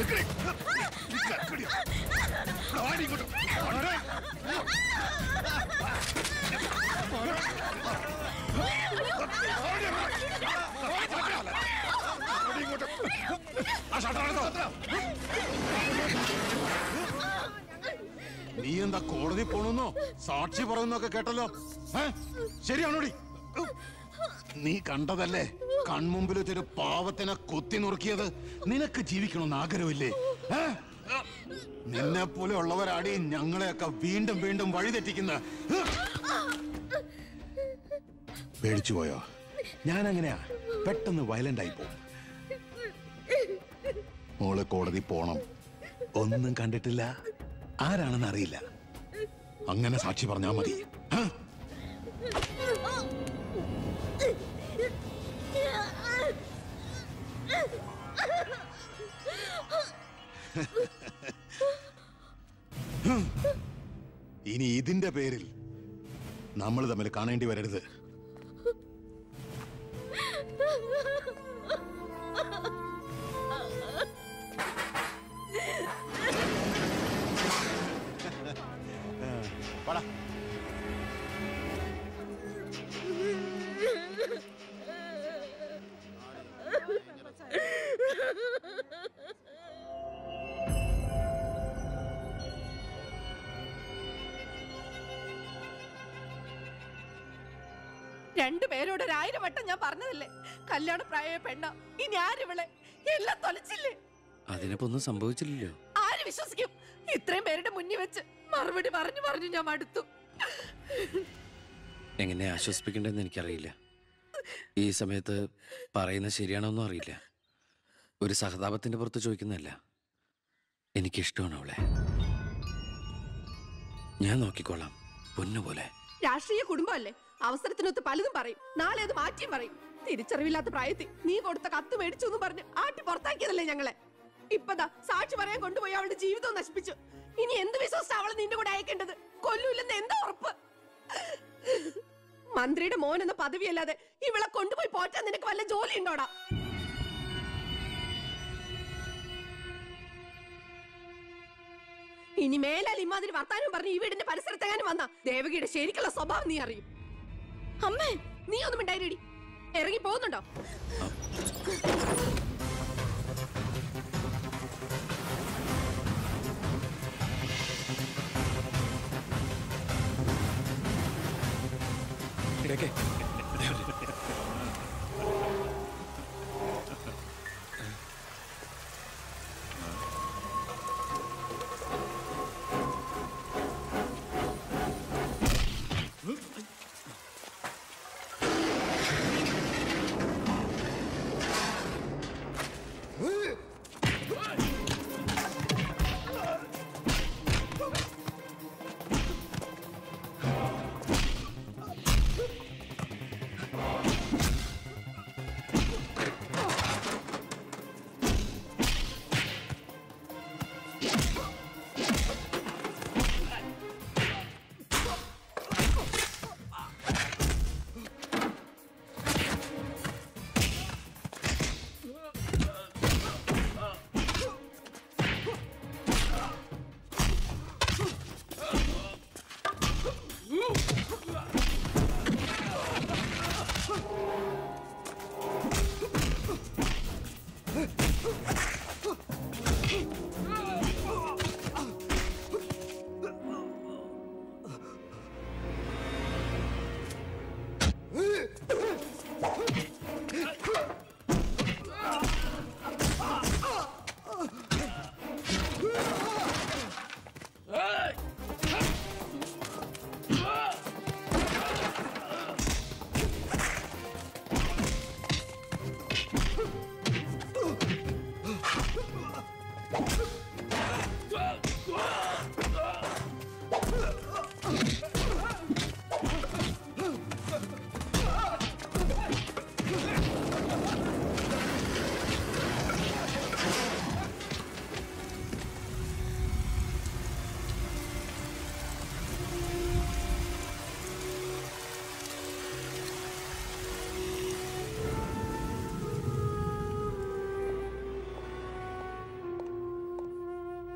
നിക്കടി. നിക്കടി. ഇവിടെ വാടി ഇങ്ങോട്ട്. വരാൻ. വാടി ഇങ്ങോട്ട്. ആ ഷട്ടർ എടുത്തോ. നീ എന്താ കോടതി പോണെന്നോ സാക്ഷി പറയുന്നൊക്കെ കേട്ടല്ലോ ഏ? ശരിയാണോടി നീ കണ്ടതല്ലേ കൺമുമ്പിൽ ഒരു പാവത്തിനെ കൊത്തി നുറുക്കിയത് നിനക്ക് ജീവിക്കണമെന്ന് ആഗ്രഹമില്ലേ ഏ? നിന്നെ പോലെ ഉള്ളവരാടി ഞങ്ങളെയൊക്കെ വീണ്ടും വീണ്ടും വഴിതെറ്റിക്കുന്ന പേടിച്ചു പോയോ ഞാൻ അങ്ങനെയാ പെട്ടെന്ന് വയലന്റ് ആയി പോകും മോള് കോടതി പോണം ഒന്നും കണ്ടിട്ടില്ല ആരാണെന്ന് അറിയില്ല അങ്ങനെ സാക്ഷി പറഞ്ഞാ മതി ആ? ഇനി ഇതിന്റെ പേരിൽ നമ്മൾ തമ്മിൽ കാണേണ്ടി വരരുത് വാടാ. രണ്ടുപേരോട് ഒരു ആയിരം വട്ടം ഞാൻ പറഞ്ഞതല്ലേ കല്യാണ പ്രായ പെണ്ണ ഇനി ആരിവളെ എല്ലാം തൊലച്ചില്ലേ അതിനിപ്പോ ഒന്നും സംഭവിച്ചില്ലല്ലോ ആര് വിശ്വസിക്കും ഇത്രയും പേരുടെ മുന്നിൽ വെച്ച് മറുപടി പറഞ്ഞു പറഞ്ഞു ഞാൻ മടുത്തു എങ്ങനെ ആശ്വസിപ്പിക്കേണ്ടതെന്ന് എനിക്കറിയില്ല ഈ സമയത്ത് പറയുന്നത് ശരിയാണോന്നും അറിയില്ല ഒരു സഹതാപത്തിന്റെ പുറത്ത് ചോദിക്കുന്നതല്ല എനിക്കിഷ്ടമാണ് അവളെ ഞാൻ നോക്കിക്കോളാം പൊന്നുപോലെ രാഷ്ട്രീയ കുടുംബമല്ലേ അവസരത്തിനൊത്ത് പലതും പറയും നാളെ അത് മാറ്റിയും പറയും തിരിച്ചറിവില്ലാത്ത പ്രായത്തിൽ നീ കൊടുത്ത കത്ത് മേടിച്ചു എന്ന് പറഞ്ഞ് ആട്ടി പുറത്താക്കിയതല്ലേ ഞങ്ങളെ ഇപ്പതാ സാക്ഷി പറയാൻ കൊണ്ടുപോയി അവളുടെ ജീവിതം നശിപ്പിച്ചു ഇനി എന്ത് വിശ്വസിച്ച അവളെ നിന്റെ കൂടെ അയക്കേണ്ടത് കൊല്ലൂല്ലെന്ന് എന്താ ഉറപ്പ് മന്ത്രിയുടെ മോൻ എന്ന പദവിയല്ലാതെ ഇവളെ കൊണ്ടുപോയി പോറ്റാൻ നിനക്ക് വല്ല ജോലി ഉണ്ടോടാ ഇനി മേലാൽ ഇമാതിരി വർത്താനം പറഞ്ഞ് ഈ വീടിന്റെ പരിസരത്തെങ്ങാനും വന്ന ദേവകിയുടെ ശരിക്കുള്ള സ്വഭാവം നീ അറിയും അമ്മേ നീ ഒന്നും ഉണ്ടായിരടി ഇറങ്ങി പോകുന്നുണ്ടോ ഇടയ്ക്ക്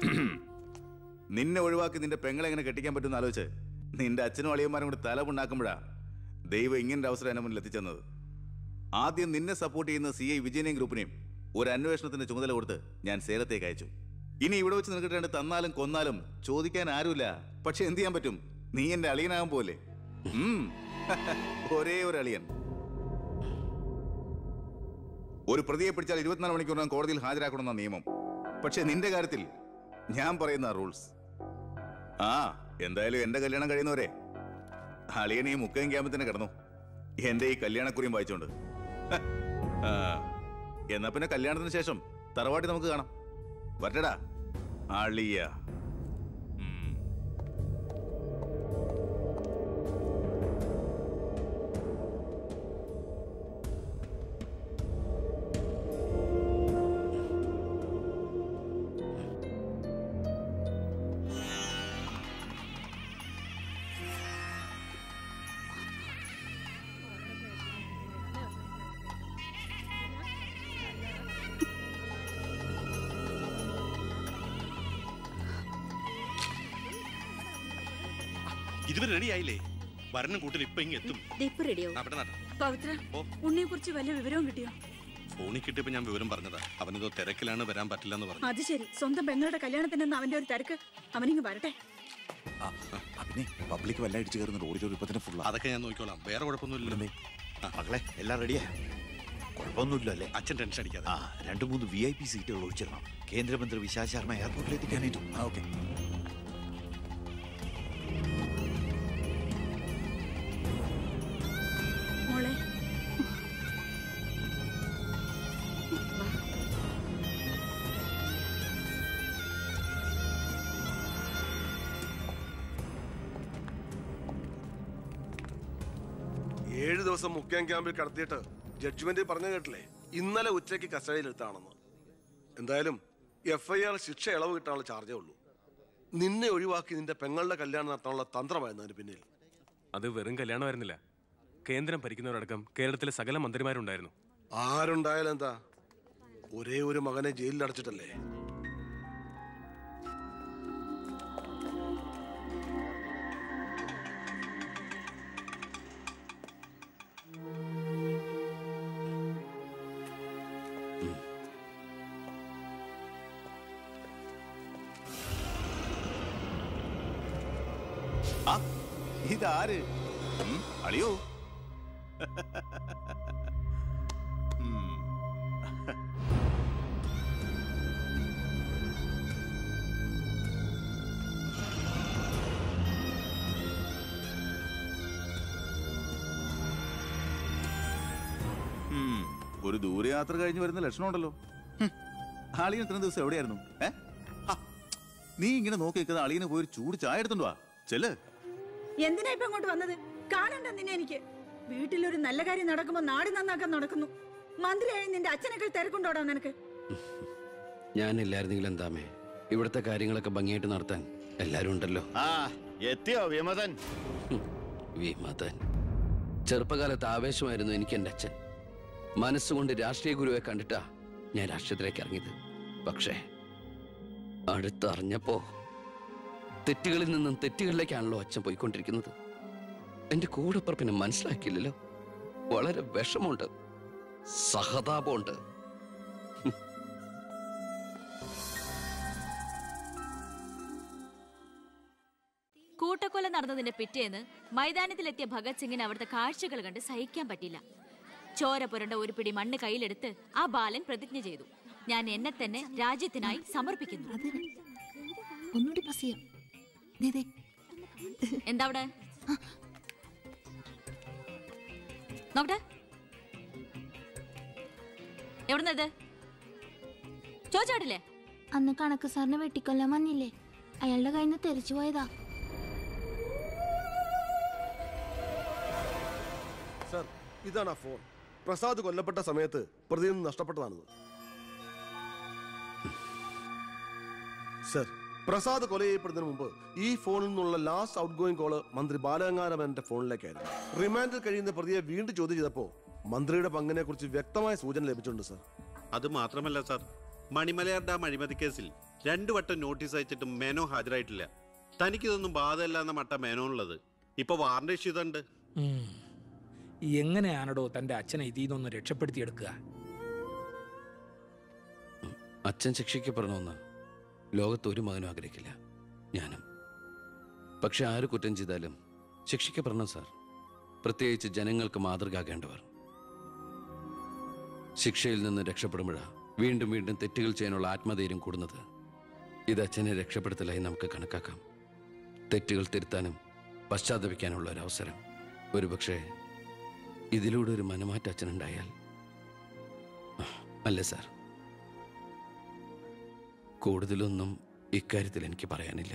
നിന്നെ ഒഴിവാക്കി നിന്റെ പെങ്ങളെ എങ്ങനെ കെട്ടിക്കാൻ പറ്റുമെന്ന് ആലോചിച്ച് നിന്റെ അച്ഛനും അളിയന്മാരും കൂടി തല ഉണ്ടാക്കുമ്പോഴാ ദൈവം ഇങ്ങനൊരു അവസരം എന്നെ മുന്നിൽ എത്തിച്ചെന്നത് ആദ്യം നിന്നെ സപ്പോർട്ട് ചെയ്യുന്ന സി ഐ വിജയനെയും ഗ്രൂപ്പിനെയും ഒരു അന്വേഷണത്തിന്റെ ചുമതല കൊടുത്ത് ഞാൻ സേലത്തേക്ക് അയച്ചു ഇനി ഇവിടെ വെച്ച് നിനക്ക് രണ്ട് തന്നാലും കൊന്നാലും ചോദിക്കാൻ ആരുമില്ല പക്ഷെ എന്ത് ചെയ്യാൻ പറ്റും നീ എന്റെ അളിയനാകാൻ പോലെ ഒരേ ഒരു അളിയൻ ഒരു പ്രതിയെ പിടിച്ചാൽ ഇരുപത്തിനാല് മണിക്കൂറിനകം കോടതിയിൽ ഹാജരാക്കണമെന്ന നിയമം പക്ഷെ നിന്റെ കാര്യത്തിൽ ഞാൻ പറയുന്ന റൂൾസ് ആ എന്തായാലും എന്റെ കല്യാണം കഴിയുന്നവരെ അളിയൻ ഈ മുക്കയും ക്യാമ്പിൽ തന്നെ കിടന്നു എന്റെ ഈ കല്യാണക്കുറിയും വായിച്ചോണ്ട് ആ, എന്നാ പിന്നെ കല്യാണത്തിന് ശേഷം തറവാട്ടി നമുക്ക് കാണാം വരട്ടടാ അളിയ ഉം. ഇതുവരെ റെഡി ആയില്ലേ ഭരണം കൂട്ടിൽ ഇപ്പൊ ഇങ്ങ് എത്തും ഇപ്പൊ റെഡിയാവും അവിടെ നടാ പവിത്ര ഓ. ഉണ്ണിയെ കുറിച്ച് വല്ല വിവരവും കിട്ടിയോ ഫോണിൽ കിട്ടിയപ്പോ ഞാൻ വിവരം പറഞ്ഞതാ അവനെന്തോ തിരക്കിലാണ് വരാൻ പറ്റില്ല എന്ന് പറഞ്ഞു അത് ശരി സ്വന്തം പെങ്ങളുടെ കല്യാണത്തിനെന്ന് അവന്റെ ഒരു തിരക്ക് അവനിങ്ങ് വരട്ടെ പിന്നെ പബ്ലിക് വല്ല ഇടിച്ചു കയറുന്നുണ്ട് ഓഡിറ്റോറിയം ഇപ്പൊ തന്നെ ഫുള്ളാ അതൊക്കെ ഞാൻ നോക്കിക്കോളാം വേറെ കുഴപ്പമൊന്നുമില്ലല്ലോ മകളെ എല്ലാം റെഡിയാ കുഴപ്പമൊന്നുമില്ല അല്ലേ അച്ഛൻ ടെൻഷൻ അടിക്കാതെ ആ രണ്ട് മൂന്ന് വി ഐ പി സീറ്റുകൾ ഒഴിച്ചിടണം കേന്ദ്രമന്ത്രി വിശാൽ ശർമ്മ എയർപോർട്ടിൽ എത്തിക്കാനായിട്ടു ആ ഓക്കെ മോളെ ഏഴ് ദിവസം മുഖ്യം ക്യാമ്പിൽ കടത്തിയിട്ട് ജഡ്ജ്മെന്റ് പറഞ്ഞു കേട്ടില്ലേ ഇന്നലെ ഉച്ചയ്ക്ക് കസ്റ്റഡിയിലെടുത്താണെന്ന് എന്തായാലും എഫ് ഐ ആർ ശിക്ഷ ഇളവ് കിട്ടാനുള്ള ചാർജേ ഉള്ളൂ നിന്നെ ഒഴിവാക്കി നിന്റെ പെങ്ങളുടെ കല്യാണം നടത്താനുള്ള തന്ത്രമായിരുന്നു അതിന് പിന്നിൽ അത് വെറും കല്യാണമായിരുന്നില്ല കേന്ദ്രം ഭരിക്കുന്നവരടക്കം കേരളത്തിലെ സകല മന്ത്രിമാരുണ്ടായിരുന്നു ആരുണ്ടായാലും എന്താ ഒരേ ഒരു മകനെ ജയിലിൽ അടച്ചിട്ടല്ലേ ആ ഇതാര് ഉം, അളിയോ ഉം. ഉം, ഒരു ദൂരയാത്ര കഴിഞ്ഞ് വരുന്ന ലക്ഷണമുണ്ടല്ലോ ഹും, അളിയൻ ഇത്രയും ദിവസം എവിടെയായിരുന്നു ഏ ആ, നീ ഇങ്ങനെ നോക്കി നിൽക്കുന്ന അളിയനെ പോയി ഒരു ചൂട് ചായ എടുത്തോണ്ട് വാ ചെല്ല് എന്തിനാ ഇപ്പൊ അങ്ങോട്ട് വന്നത് കാണണ്ട നിന്നെ എനിക്ക് വീട്ടിലൊരു നല്ല കാര്യം നടക്കുമ്പോ നാട് നന്നാക്കാൻ നടക്കുന്നു മന്ത്രിയായി നിന്റെ അച്ഛനേക്കാൾ തിരക്കുണ്ടോടാ നിനക്ക് ഞാനില്ലായിരുന്നെങ്കിൽ എന്താമേ ഇവിടുത്തെ കാര്യങ്ങളൊക്കെ ഭംഗിയായിട്ട് നടത്താൻ എല്ലാരും ഉണ്ടല്ലോ ആ എത്തിയോ വിമതൻ ഹും, വിമതൻ ചെറുപ്പകാലത്ത് ആവേശമായിരുന്നു എനിക്ക് എൻ്റെ അച്ഛൻ മനസ്സുകൊണ്ട് രാഷ്ട്രീയ ഗുരുവെ കണ്ടിട്ടാ ഞാൻ രാഷ്ട്രീയത്തിലേക്ക് ഇറങ്ങിയത് പക്ഷേ അടുത്തറിഞ്ഞപ്പോ തെറ്റുകളിൽ നിന്നും തെറ്റുകളിലേക്കാണല്ലോ അച്ഛൻ പോയിക്കൊണ്ടിരിക്കുന്നത് എന്റെ കൂടെപ്പുറപ്പിനെ മനസ്സിലാക്കിയില്ലല്ലോ വളരെ വിഷമമുണ്ട് സഹതാപമുണ്ട് കൂട്ടക്കൊല നടന്നതിന്റെ പിറ്റേന്ന് മൈതാനത്തിലെത്തിയ ഭഗത് സിംഗിന് അവിടുത്തെ കാഴ്ചകൾ കണ്ട് സഹിക്കാൻ പറ്റില്ല ചോര പുരണ്ട ഒരു പിടി മണ്ണ് കയ്യിലെടുത്ത് ആ ബാലൻ പ്രതിജ്ഞ ചെയ്തു ഞാൻ എന്നെ തന്നെ രാജ്യത്തിനായി സമർപ്പിക്കുന്നു ഒന്നുകൂടി പ്രസ് ചെയ്യാം ദേ, ദേ. എന്താ അവിടെ നോക്കട്ടെ എവിടുന്ന ഇത് ചോദിച്ചാടില്ലേ അന്ന് കണക്ക് സാറിനെ വെട്ടിക്കൊല്ലാൻ വന്നില്ലേ അയാളുടെ കയ്യിൽ നിന്ന് തെറിച്ചു പോയതാ സർ ഇതാണ് ആ ഫോൺ പ്രസാദ് കൊല്ലപ്പെട്ട സമയത്ത് പ്രതിയിൽ നിന്ന് നഷ്ടപ്പെട്ടതാണിത് സർ പ്രസാദ് കൊല ചെയ്യപ്പെടുന്നതിന് മുമ്പ് ഈ ഫോണിൽ നിന്നുള്ള ലാസ്റ്റ് ഔട്ട് ഗോയിങ് കോള് മന്ത്രി ബാലഗംഗാരമന്റെ ഫോണിലേക്കായിരുന്നു റിമാൻഡിൽ കഴിയുന്ന പ്രതിയെ വീണ്ടും ചോദ്യം ചെയ്തപ്പോ മന്ത്രിയുടെ പങ്കിനെ കുറിച്ച് വ്യക്തമായ സൂചന ലഭിച്ചിട്ടുണ്ട് സർ അത് മാത്രമല്ല സാർ മണിമലയാർ ഡാം അഴിമതി കേസിൽ രണ്ടു വട്ടം നോട്ടീസ് അയച്ചിട്ടും മേനോ ഹാജരായിട്ടില്ല തനിക്കിതൊന്നും ബാധമല്ല എന്ന മട്ട മേനോനുള്ളത് ഇപ്പൊ വാറണ്ട് ഇഷ്യൂ ഇതുണ്ട് ഉം. എങ്ങനെയാണടോ തന്റെ അച്ഛനെ ഇതിൽ നിന്നൊന്ന് രക്ഷപ്പെടുത്തിയെടുക്കുക അച്ഛൻ ശിക്ഷിക്കപ്പെടണമെന്ന് ലോകത്ത് ഒരു മകനും ആഗ്രഹിക്കില്ല ഞാനും പക്ഷെ ആര് കുറ്റം ചെയ്താലും ശിക്ഷിക്കപ്പെടണം സാർ പ്രത്യേകിച്ച് ജനങ്ങൾക്ക് മാതൃകയാകേണ്ടവർ ശിക്ഷയിൽ നിന്ന് രക്ഷപ്പെടുമ്പോഴാണ് വീണ്ടും വീണ്ടും തെറ്റുകൾ ചെയ്യാനുള്ള ആത്മധൈര്യം കൂടുന്നത് ഇത് അച്ഛനെ രക്ഷപ്പെടുത്തലായി നമുക്ക് കണക്കാക്കാം തെറ്റുകൾ തിരുത്താനും പശ്ചാത്തപിക്കാനുള്ള ഒരു അവസരം ഒരുപക്ഷെ ഇതിലൂടെ ഒരു മനമാറ്റ അച്ഛനുണ്ടായാൽ ആ, അല്ലേ സാർ കൂടുതലൊന്നും ഇക്കാര്യത്തിൽ എനിക്ക് പറയാനില്ല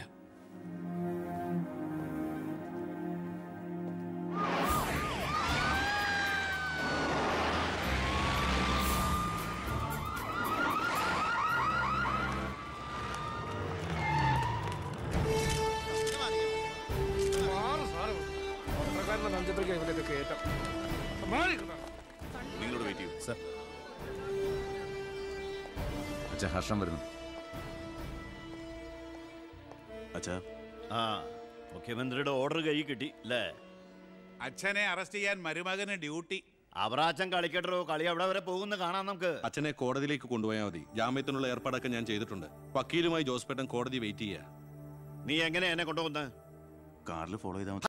നിങ്ങളോട് വെയിറ്റ് ചെയ്യൂ സർ അച്ഛാ ഹർഷം വരുന്നു അച്ഛാ ആ മുഖ്യമന്ത്രിയുടെ ഓർഡർ കൈ കിട്ടി അല്ലേ അച്ഛനെ അറസ്റ്റ് ചെയ്യാൻ മരുമകന് ഡ്യൂട്ടി അവറാച്ചൻ കളിക്കട്ടോ കളി അവിടെ വരെ പോകുന്ന കാണാം നമുക്ക് അച്ഛനെ കോടതിയിലേക്ക് കൊണ്ടുപോയാൽ മതി ജാമ്യത്തിനുള്ള ഏർപ്പാടൊക്കെ ഞാൻ ചെയ്തിട്ടുണ്ട് വക്കീലുമായി ജോസ്പേട്ടൻ കോടതി വെയിറ്റ് ചെയ്യുക നീ എങ്ങനെ എന്നെ കൊണ്ടുപോകുന്നത് കാറിൽ ഫോളോ ചെയ്താൽ